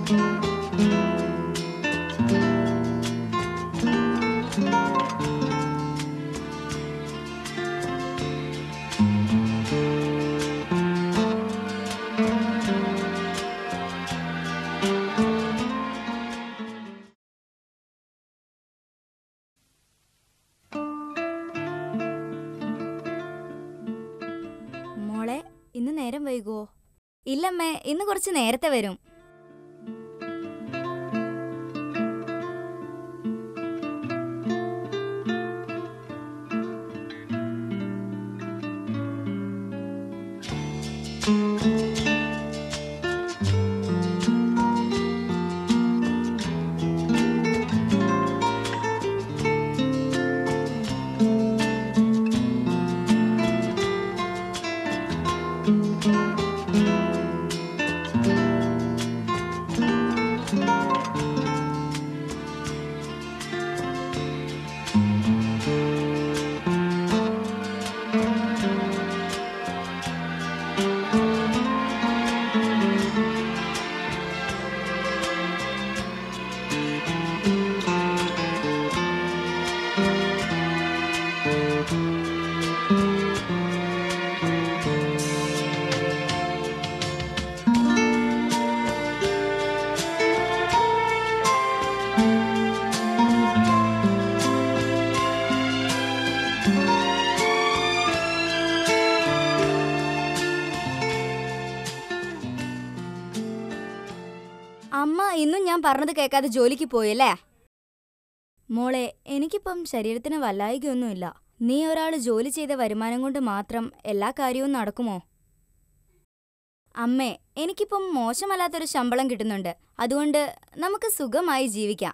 മോളെ ഇന്ന് നേരം വൈകുവോ ഇല്ലമ്മേ ഇന്ന് കുറച്ച് നേരത്തെ വരും അമ്മ ഇന്നും ഞാൻ പറഞ്ഞത് കേൾക്കാതെ ജോലിക്ക് പോയല്ലേ മോളെ എനിക്കിപ്പം ശരീരത്തിന് വല്ലായികയൊന്നുമില്ല നീ ഒരാൾ ജോലി ചെയ്ത വരുമാനം കൊണ്ട് മാത്രം എല്ലാ കാര്യവും നടക്കുമോ അമ്മേ എനിക്കിപ്പം മോശമല്ലാത്തൊരു ശമ്പളം കിട്ടുന്നുണ്ട് അതുകൊണ്ട് നമുക്ക് സുഖമായി ജീവിക്കാം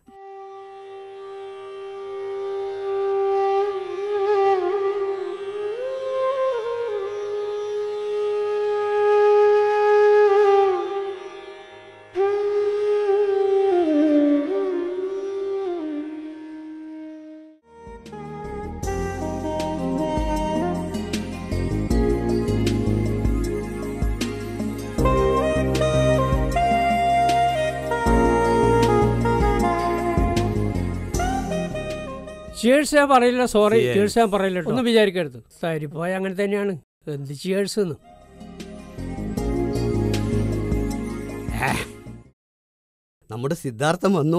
ചിയേഴ്സ് ഞാൻ പറയില്ല സോറി Cheers. ചിയേഴ്സ് ഞാൻ പറയില്ല കേട്ടോ. ഒന്നും വിചാരിക്കരുത് തരിപ്പോയ അങ്ങനെ തന്നെയാണ് എന്ത് ചിയേഴ്സ് എന്ന് നമ്മുടെ സിദ്ധാർത്ഥം വന്നു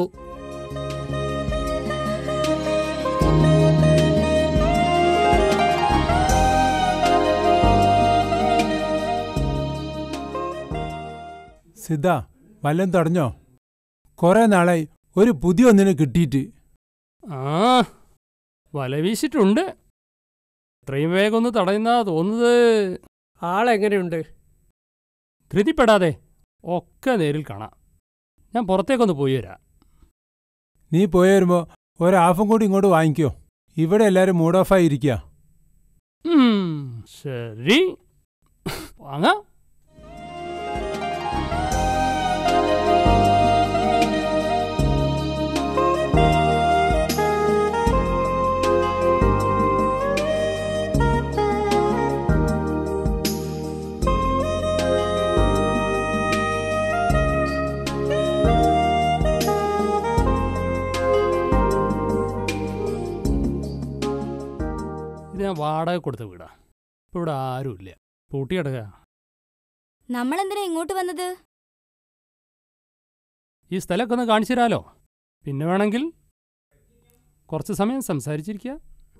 സിദ്ധ വല്ലതും തടഞ്ഞോ കുറെ നാളായി ഒരു പുതിയ ഒന്നിനെ കിട്ടിയിട്ട് ആ വല വീശിട്ടുണ്ട് എത്രയും വേഗം ഒന്ന് തടയുന്ന തോന്നുന്നത് ആളെങ്ങനെയുണ്ട് ധൃതിപ്പെടാതെ ഒക്കെ നേരിൽ കാണാം ഞാൻ പുറത്തേക്കൊന്ന് പോയി വരാം നീ പോയി വരുമ്പോ ഒരു ഹാഫും കൂടി ഇങ്ങോട്ട് വാങ്ങിക്കോ ഇവിടെ എല്ലാരും മൂഡ് ഓഫായി ഇരിക്കുക ഉം, ശരി വാങ്ങാം ഇത് ഞാൻ വാടക കൊടുത്ത വീടാ ഇപ്പൊ ഇവിടെ ആരുമില്ല പൂട്ടിക്കിടക്കുക നമ്മളെന്തിനാ ഇങ്ങോട്ട് വന്നത് ഈ സ്ഥലമൊക്കെ ഒന്ന് കാണിച്ചു തരാലോ പിന്നെ വേണമെങ്കിൽ കുറച്ച് സമയം സംസാരിച്ചിരിക്കുക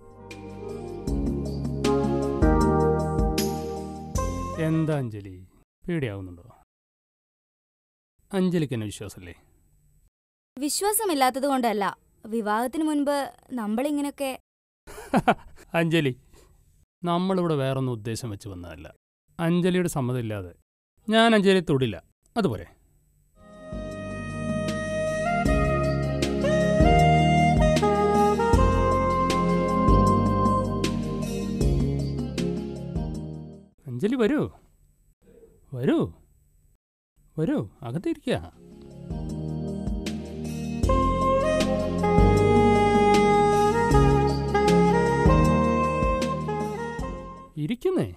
എന്താ അഞ്ജലി പേടിയാവുന്നുണ്ടോ അഞ്ജലിക്ക് എന്നെ വിശ്വാസമല്ലേ വിശ്വാസമില്ലാത്തത് കൊണ്ടല്ല വിവാഹത്തിന് മുൻപ് നമ്മളിങ്ങനെയൊക്കെ അഞ്ജലി നമ്മളിവിടെ വേറൊന്നും ഉദ്ദേശം വെച്ച് വന്നതല്ല അഞ്ജലിയുടെ സമ്മതമില്ലാതെ ഞാൻ അഞ്ജലിയെ തൊടില്ല അതുപോലെ അഞ്ജലി വരൂ വരൂ വരൂ അകത്തിരിക്കുക ഇരിക്കുന്നേ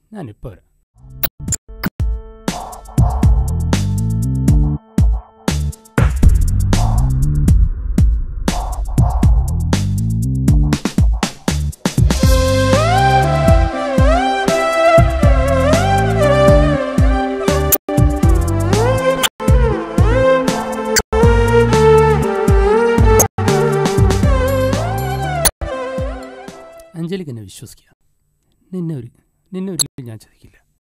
ഞാനിപ്പോൾ വരാം അഞ്ജലിക്ക് എന്നെ വിശ്വസിക്കുക നിന്നെ ഒരു നിന്നെ ഒരിക്കലും ഞാൻ ചതിക്കില്ല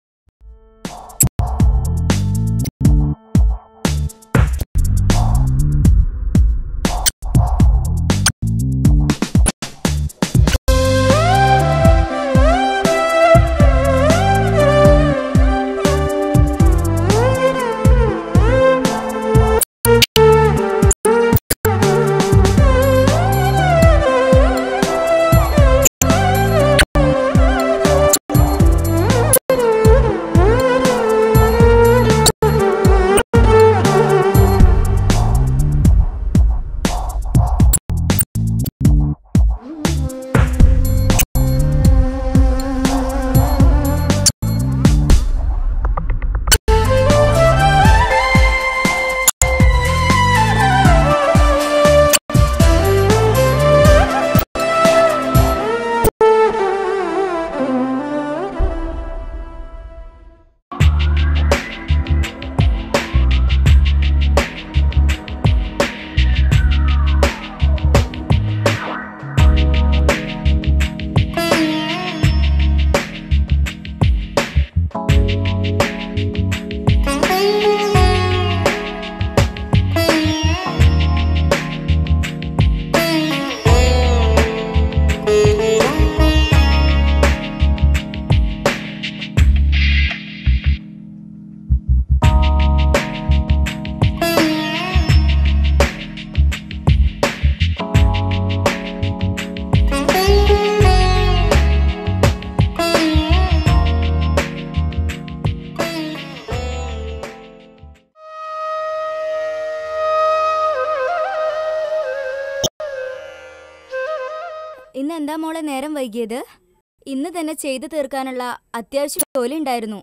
ഇന്ന് എന്താ മോളെ നേരം വൈകിയത് ഇന്ന് തന്നെ ചെയ്തു തീർക്കാനുള്ള അത്യാവശ്യ ജോലി ഉണ്ടായിരുന്നു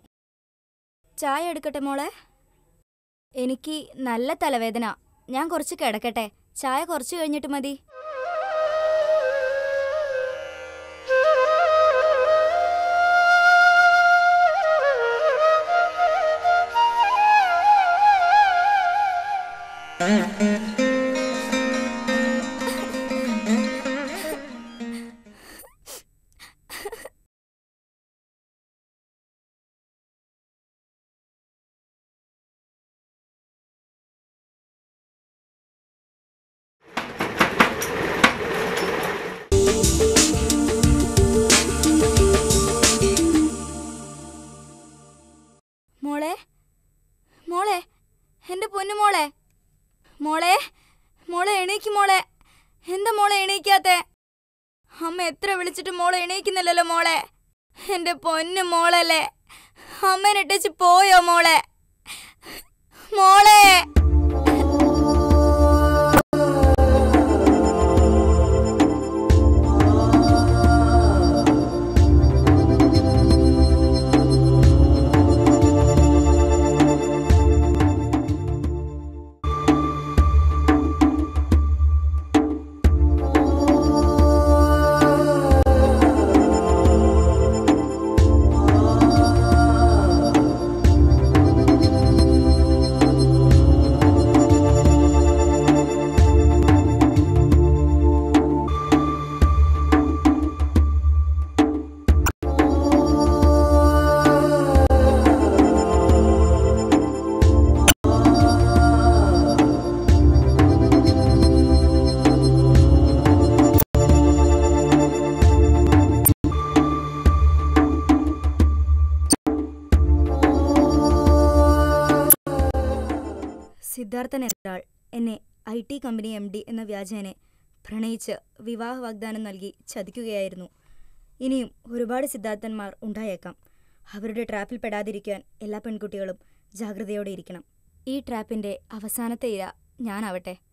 ചായ എടുക്കട്ടെ മോളെ എനിക്ക് നല്ല തലവേദന ഞാൻ കുറച്ച് കിടക്കട്ടെ ചായ കുറച്ച് കഴിഞ്ഞിട്ട് മതി മോളെ മോളെ എൻ്റെ പൊന്നു മോളെ മോളെ മോളെ എണീക്ക് മോളെ എന്താ മോളെ എണീക്കാത്തെ അമ്മ എത്ര വിളിച്ചിട്ട് മോളെ എണീക്കുന്നില്ലല്ലോ മോളെ എൻ്റെ പൊന്നു മോളല്ലേ അമ്മേനെ ഇട്ടേച്ച് പോയോ മോളെ മോളെ സിദ്ധാർത്ഥൻ എന്നയാൾ എന്നെ I T company M D എന്ന വ്യാജേനെ പ്രണയിച്ച് വിവാഹ വാഗ്ദാനം നൽകി ചതിക്കുകയായിരുന്നു ഇനിയും ഒരുപാട് സിദ്ധാർത്ഥന്മാർ ഉണ്ടായേക്കാം അവരുടെ ട്രാപ്പിൽ പെടാതിരിക്കാൻ എല്ലാ പെൺകുട്ടികളും ജാഗ്രതയോടെ ഇരിക്കണം ഈ ട്രാപ്പിന്റെ അവസാനത്തെ ഇര ഞാനാവട്ടെ